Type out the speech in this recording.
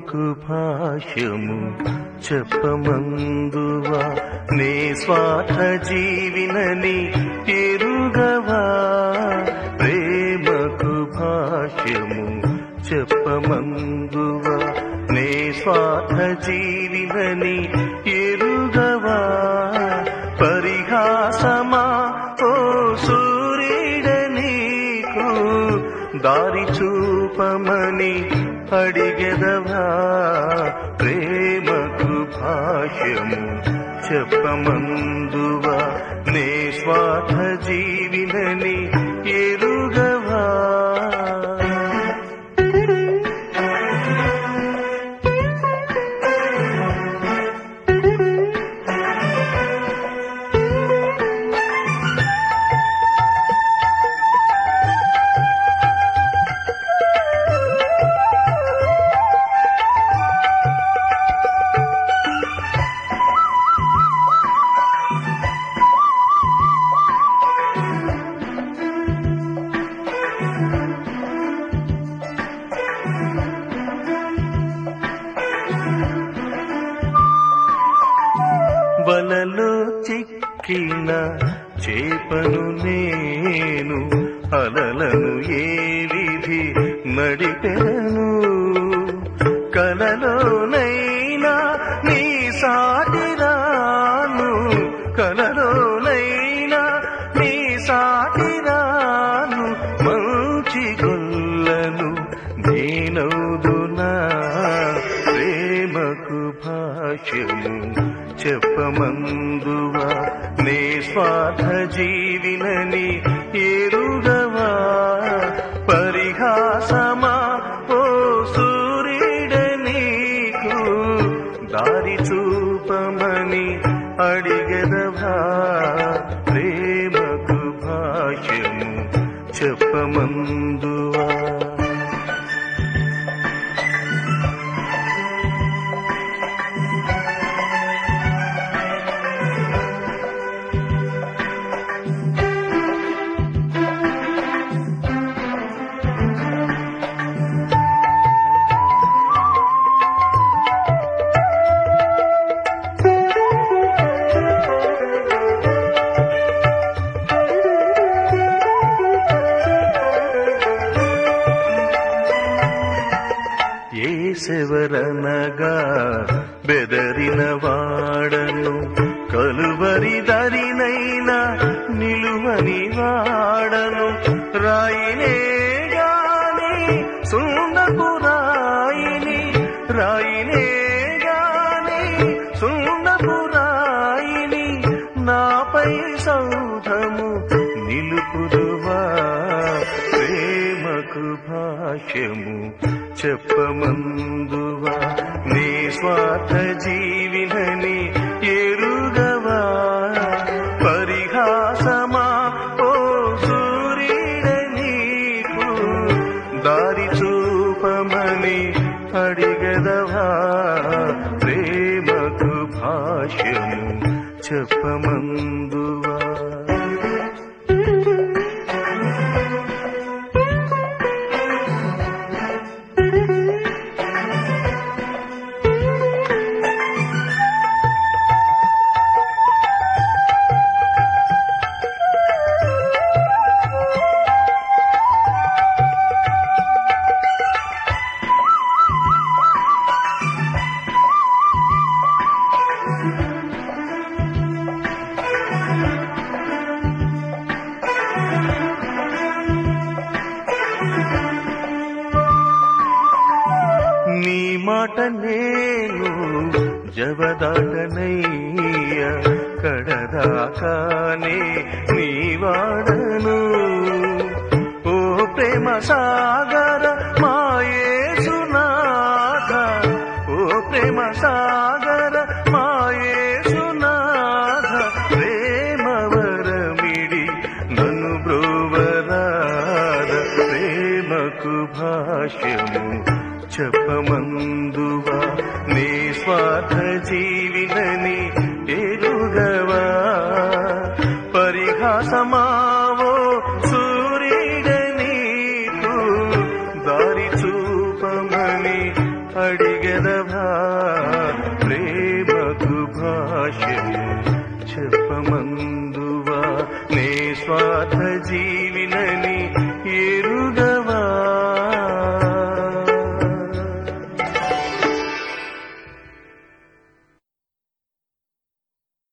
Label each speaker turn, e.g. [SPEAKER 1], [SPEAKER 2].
[SPEAKER 1] ప్రేమకు భాష్యము చెప్పమందువా నే స్వార్థ జీవినని ఎరుగవా ప్రేమకు భాష్యము చెప్పమందువా నే స్వార్థ జీవినని ఎరుగవా పరిహాసమా ఓ సూర్యుడ నీకు దారి చూపమని అడిగెదవా ప్రేమకు భాష్యము చెప్పమందువా నే స్వార్థ జీవినని ఎరుగవా వలలో చిక్కిన చేపను నేను అలలను ఏ విధి నడిపెను కలలోనైనా నీ సాటిరాను కలలోనైనా నీ సాటిరాను మంచి గొల్లను నేనౌదునా ప్రేమకు భాష్యము చెప్పమందువా నే స్వార్థ జీవినని ఎరుగవా పరిహాసమా ఓ సూర్యుడ నీకు దారి చూపమని అడిగదవా ప్రేమకు భాష్యము చెప్పమందువా ఏసెవరనగా బెదరిన వాడను కలువరి దరినైనా నిలువని వాడను రాయినే గాని సుందపు రాయిని రాయినే గాని సుందపు రాయిని నాపై సౌధము నిలుపుదువా ప్రేమకు భాష్యము చెప్పమందువా నీ స్వార్థ జీవినని ఎరుగవా పరిహాసమా ఓ సూర్యుడ నీకు దారి చూపమని అడిగదవా ప్రేమకు భాష్యము చెప్పమందువా నీ మాట నేను జవదాటనయ్య కడదాకానే నీ వాడను ఓ ప్రేమ సాగర మాయేసునాథ ఓ ప్రేమ సాగర మాయేసునాథ ప్రేమవరమిడి నన్ను బ్రోవరాద ప్రేమకు భాష్యము చెప్పమందువా నీ స్వార్థ జీవినని ఎరుగవా పరిహాసమావో సూర్యుడ నీకు దారి చూపమని అడిగద నిస్వార్థ జీవిన